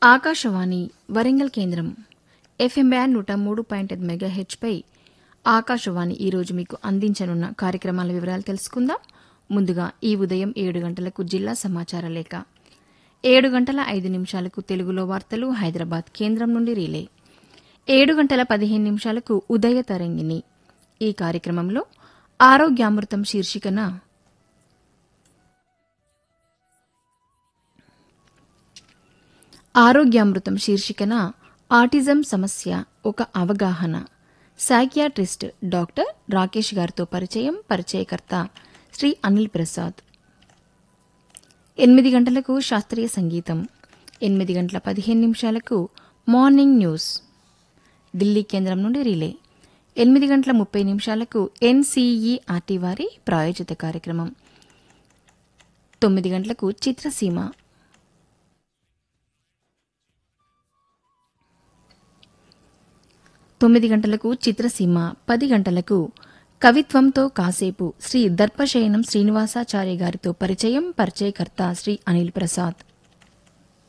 ఆకాశవాణి వరంగల్ కేంద్రం FM band నూట మూడు పాయింట్ ఐదు మెగా హెచ్పై ఆకాశవాణి ఈరోజు మీకు అందించనున్న కార్యక్రమాల వివరాలు తెలుసుకుందాం ముందుగా ఈ ఉదయం ఏడు గంటలకు జిల్లా సమాచార లేఖ ఏడు గంటల ఐదు నిమిషాలకు తెలుగులో వార్తలు హైదరాబాద్ కేంద్రం నుండి రీలే ఏడు గంటల పదిహేను నిమిషాలకు ఉదయ తరంగిణి ఈ కార్యక్రమంలో ఆరోగ్యామృతం శీర్షికన ఆరోగ్యామృతం శీర్షికన ఆటిజం సమస్య ఒక అవగాహన సైకియాట్రిస్ట్ డాక్టర్ రాకేష్ గారితో పరిచయం పరిచయకర్త శ్రీ అనిల్ ప్రసాద్ ఎనిమిది గంటలకు శాస్త్రీయ సంగీతం ఎనిమిది గంటల పదిహేను నిమిషాలకు మార్నింగ్ న్యూస్ ఢిల్లీ కేంద్రం నుండి రిలే ఎనిమిది గంటల ముప్పై నిమిషాలకు ఎన్సీఈఆర్టీ వారి ప్రాయోజిత కార్యక్రమం తొమ్మిది గంటలకు చిత్రసీమ తొమ్మిది గంటలకు చిత్రసీమ పది గంటలకు కవిత్వంతో కాసేపు శ్రీ దర్పశయనం శ్రీనివాసాచార్య గారితో పరిచయం పరిచయకర్త శ్రీ అనిల్ ప్రసాద్